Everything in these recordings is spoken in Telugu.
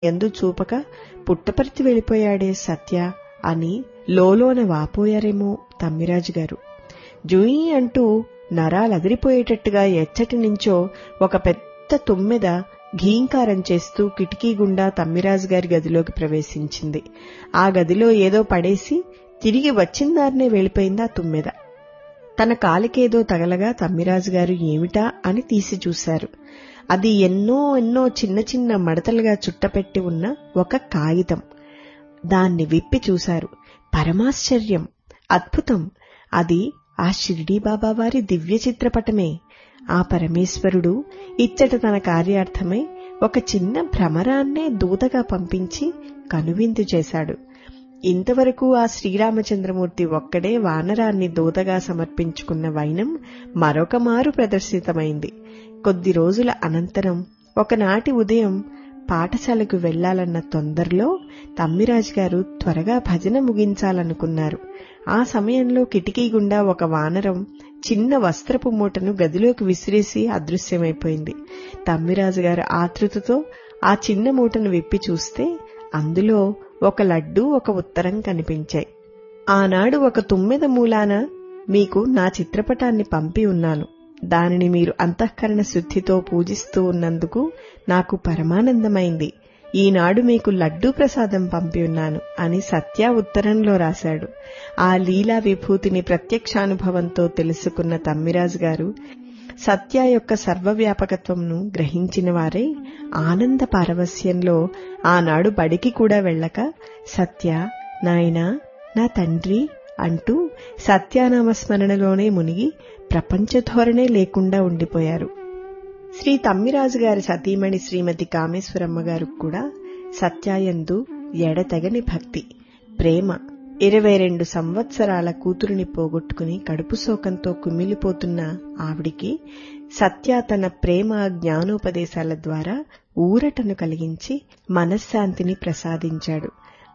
ఎందు చూపక పుట్టపర్తి వెళ్ళిపోయాడే సత్య అని లోలోన వాపోయారేమో తమ్మిరాజు గారు జూయి అంటూ నరాలదిరిపోయేటట్టుగా ఎచ్చటి నుంచో ఒక పెద్ద తుమ్మెద ఘీంకారం చేస్తూ కిటికీ గుండా తమ్మిరాజు గారి గదిలోకి ప్రవేశించింది ఆ గదిలో ఏదో పడేసి తిరిగి వచ్చిందారనే వెళ్ళిపోయింది ఆ తుమ్మెద తన కాలికేదో తగలగా తమ్మిరాజు గారు ఏమిటా అని తీసి చూశారు అది ఎన్నో ఎన్నో చిన్న చిన్న మడతలుగా చుట్టపెట్టి ఉన్న ఒక కాగితం దాన్ని విప్పి చూశారు పరమాశ్చర్యం అద్భుతం అది ఆ షిరిడీ బాబా వారి దివ్య చిత్రపటమే ఆ పరమేశ్వరుడు ఇచ్చట తన కార్యార్థమై ఒక చిన్న భ్రమరాన్నే దూతగా పంపించి కనువిందు చేశాడు ఇంతవరకు ఆ శ్రీరామచంద్రమూర్తి ఒక్కడే వానరాన్ని దూతగా సమర్పించుకున్న వైనం మరొక మారు ప్రదర్శితమైంది కొద్ది రోజుల అనంతరం ఒకనాటి ఉదయం పాఠశాలకు వెళ్లాలన్న తొందరలో తమ్మిరాజు గారు త్వరగా భజన ముగించాలనుకున్నారు ఆ సమయంలో కిటికీ గుండా ఒక వానరం చిన్న వస్త్రపు మూటను గదిలోకి విసిరేసి అదృశ్యమైపోయింది తమ్మిరాజు గారు ఆతృతతో ఆ చిన్న మూటను విప్పి చూస్తే అందులో ఒక లడ్డు ఒక ఉత్తరం కనిపించాయి ఆనాడు ఒక తుమ్మెద మూలాన మీకు నా చిత్రపటాన్ని పంపి ఉన్నాను దానిని మీరు అంతఃకరణ శుద్ధితో పూజిస్తూ ఉన్నందుకు నాకు పరమానందమైంది ఈనాడు మీకు లడ్డూ ప్రసాదం పంపి ఉన్నాను అని సత్య ఉత్తరంలో రాశాడు ఆ లీలా విభూతిని ప్రత్యక్షానుభవంతో తెలుసుకున్న తమ్మిరాజు గారు సత్య యొక్క సర్వవ్యాపకత్వంను గ్రహించిన వారే ఆనంద పారవస్యంలో ఆనాడు బడికి కూడా వెళ్ళక సత్య నాయనా నా తండ్రి అంటూ సత్యానామస్మరణలోనే మునిగి ప్రపంచ ధోరణే లేకుండా ఉండిపోయారు శ్రీ తమ్మిరాజు గారి సతీమణి శ్రీమతి కామేశ్వరమ్మ గారు కూడా సత్యాయందు ఎడతెగని భక్తి ప్రేమ ఇరవై రెండు సంవత్సరాల కూతురుని పోగొట్టుకుని కడుపు శోకంతో కుమిలిపోతున్న ఆవిడికి సత్య తన ప్రేమ జ్ఞానోపదేశాల ద్వారా ఊరటను కలిగించి మనశ్శాంతిని ప్రసాదించాడు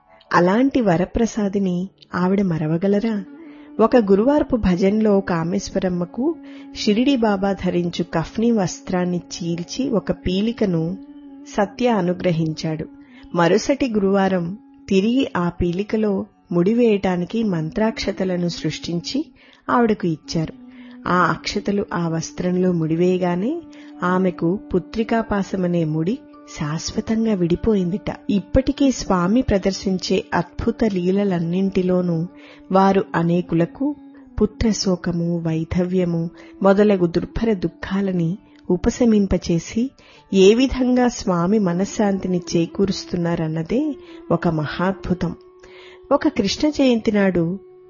అలాంటి వరప్రసాదిని ఆవిడ మరవగలరా ఒక గురువారపు భజన్లో కామేశ్వరమ్మకు షిరిడి బాబా ధరించు కఫ్ని వస్త్రాన్ని చీల్చి ఒక పీలికను సత్య అనుగ్రహించాడు మరుసటి గురువారం తిరిగి ఆ పీలికలో ముడివేయటానికి మంత్రాక్షతలను సృష్టించి ఆవిడకు ఇచ్చారు ఆ అక్షతలు ఆ వస్త్రంలో ముడివేయగానే ఆమెకు పుత్రికాపాసమనే ముడి శాశ్వతంగా విడిపోయిందిట ఇప్పటికీ స్వామి ప్రదర్శించే అద్భుత లీలలన్నింటిలోనూ వారు అనేకులకు పుత్రశోకము వైధవ్యము మొదలగు దుర్భర దుఃఖాలని ఉపశమింపచేసి ఏ విధంగా స్వామి మనశ్శాంతిని చేకూరుస్తున్నారన్నదే ఒక మహాద్భుతం ఒక కృష్ణ జయంతి నాడు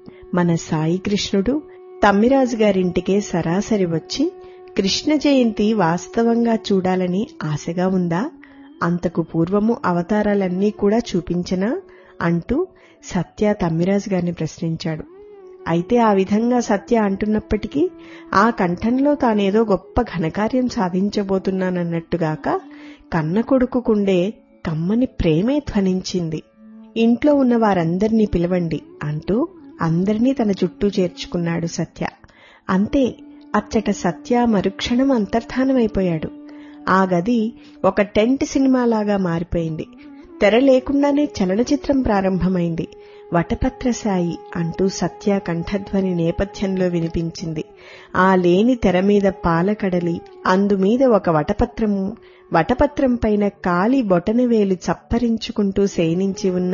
మన సాయి కృష్ణుడు తమ్మిరాజు గారింటికే సరాసరి వచ్చి కృష్ణ జయంతి వాస్తవంగా చూడాలని ఆశగా ఉందా అంతకు పూర్వము అవతారాలన్నీ కూడా చూపించనా అంటూ సత్య తమ్మిరాజు గారిని ప్రశ్నించాడు అయితే ఆ విధంగా సత్య అంటున్నప్పటికీ ఆ కంఠంలో తానేదో గొప్ప ఘనకార్యం సాధించబోతున్నానన్నట్టుగాక కన్న కొడుకుకుండే కమ్మని ప్రేమే ధ్వనించింది ఇంట్లో ఉన్న వారందర్నీ పిలవండి అంటూ అందరినీ తన చుట్టూ చేర్చుకున్నాడు సత్య అంతే అచ్చట సత్య మరుక్షణం అంతర్ధానమైపోయాడు ఆ గది ఒక టెంట్ సినిమాలాగా మారిపోయింది తెర లేకుండానే చలనచిత్రం ప్రారంభమైంది వటపత్రసాయి అంటూ సత్య కంఠధ్వని నేపథ్యంలో వినిపించింది ఆ లేని తెర మీద పాలకడలి అందుమీద ఒక వటపత్రము వటపత్రం పైన కాలి బొటనవేలు చప్పరించుకుంటూ శయనించి ఉన్న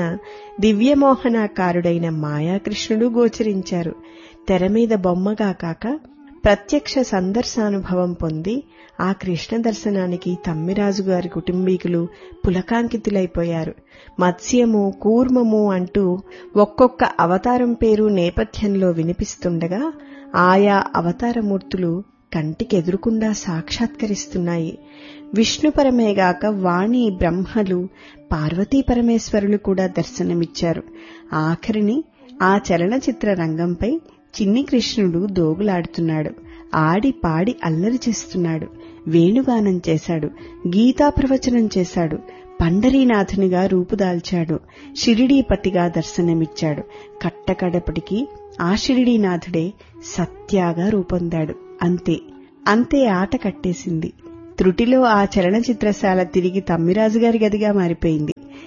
దివ్యమోహనాకారుడైన మాయాకృష్ణుడు గోచరించారు తెర మీద బొమ్మగా కాక ప్రత్యక్ష సందర్శానుభవం పొంది ఆ కృష్ణ దర్శనానికి తమ్మిరాజు గారి కుటుంబీకులు పులకాంకితులైపోయారు మత్స్యము కూర్మము అంటూ ఒక్కొక్క అవతారం పేరు నేపథ్యంలో వినిపిస్తుండగా ఆయా అవతారమూర్తులు కంటికెదురుకుండా సాక్షాత్కరిస్తున్నాయి విష్ణుపరమేగాక వాణి బ్రహ్మలు పార్వతీ పరమేశ్వరులు కూడా దర్శనమిచ్చారు ఆఖరిని ఆ చలనచిత్ర రంగంపై చిన్ని కృష్ణుడు దోగులాడుతున్నాడు ఆడి పాడి అల్లరి చేస్తున్నాడు వేణుగానం చేశాడు గీతా ప్రవచనం చేశాడు పండరీనాథునిగా రూపుదాల్చాడు షిరిడీపతిగా దర్శనమిచ్చాడు కట్టకడపటికి ఆ షిరిడీనాథుడే సత్యాగా రూపొందాడు అంతే అంతే ఆట కట్టేసింది త్రుటిలో ఆ చలనచిత్రశాల తిరిగి తమ్మిరాజు గారి గదిగా మారిపోయింది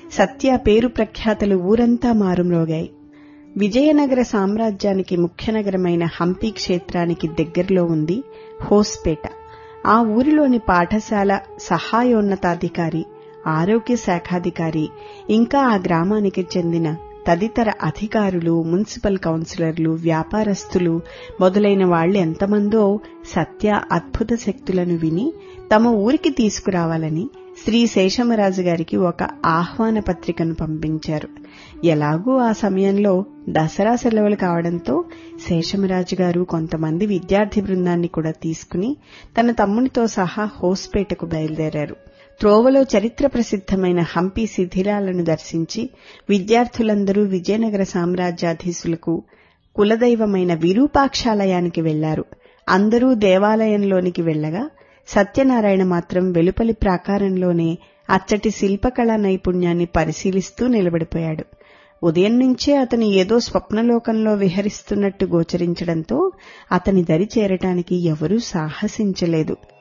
సత్య పేరు ప్రఖ్యాతలు ఊరంతా మారుమ్రోగాయి విజయనగర సామ్రాజ్యానికి ముఖ్య నగరమైన హంపి క్షేత్రానికి దగ్గరలో ఉంది హోస్పేట ఆ ఊరిలోని పాఠశాల సహాయోన్నతాధికారి ఆరోగ్య శాఖాధికారి ఇంకా ఆ గ్రామానికి చెందిన తదితర అధికారులు మున్సిపల్ కౌన్సిలర్లు వ్యాపారస్తులు మొదలైన వాళ్లు ఎంతమందో సత్య అద్భుత శక్తులను విని తమ ఊరికి తీసుకురావాలని శ్రీ శేషమరాజు గారికి ఒక ఆహ్వాన పత్రికను పంపించారు ఎలాగూ ఆ సమయంలో దసరా సెలవులు కావడంతో శేషమరాజు గారు కొంతమంది విద్యార్థి బృందాన్ని కూడా తీసుకుని తన తమ్మునితో సహా హోస్పేటకు బయలుదేరారు త్రోవలో చరిత్ర ప్రసిద్ధమైన హంపి శిథిలాలను దర్శించి విద్యార్థులందరూ విజయనగర సామ్రాజ్యాధీశులకు కులదైవమైన విరూపాక్షాలయానికి వెళ్లారు అందరూ దేవాలయంలోనికి వెళ్లగా సత్యనారాయణ మాత్రం వెలుపలి ప్రాకారంలోనే అచ్చటి శిల్పకళా నైపుణ్యాన్ని పరిశీలిస్తూ నిలబడిపోయాడు ఉదయం నుంచే అతను ఏదో స్వప్నలోకంలో విహరిస్తున్నట్టు గోచరించడంతో అతని దరి చేరటానికి ఎవరూ సాహసించలేదు